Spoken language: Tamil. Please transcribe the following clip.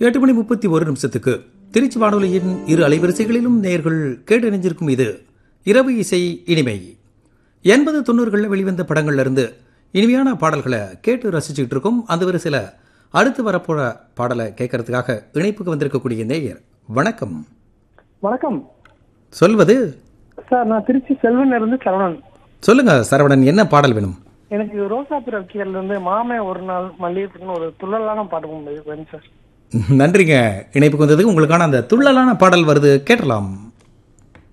எட்டு மணி முப்பத்தி ஒரு நிமிஷத்துக்கு திருச்சி வானொலியின் இரு அலைவரிசைகளிலும் நேர்கள் கேட்டறிஞ்சிருக்கும் இது இரவு இசை இனிமை எண்பது தொண்ணூறுகளில் வெளிவந்த படங்கள்ல இருந்து இனிமையான பாடல்களை கேட்டு ரசிச்சுக்கிட்டு இருக்கோம் அந்த வரிசையில் அடுத்து வரப்போற பாடலை கேட்கறதுக்காக இணைப்புக்கு வந்திருக்கக்கூடிய நேயர் வணக்கம் வணக்கம் சொல்வது சார் நான் திருச்சி செல்வன் இருந்து சரவணன் சொல்லுங்க சரவணன் என்ன பாடல் வேணும் எனக்கு ரோசா பிறக்கியர்ல இருந்து மாமே ஒரு நாள் மல்லிகைப்புன்னு ஒரு துள்ளலான பாட்டு வேணும் சார் நன்றிங்க இணைப்புக்கு வந்ததுக்கு உங்களுக்கான அந்த துள்ளலான பாடல் வருது கேட்டலாம்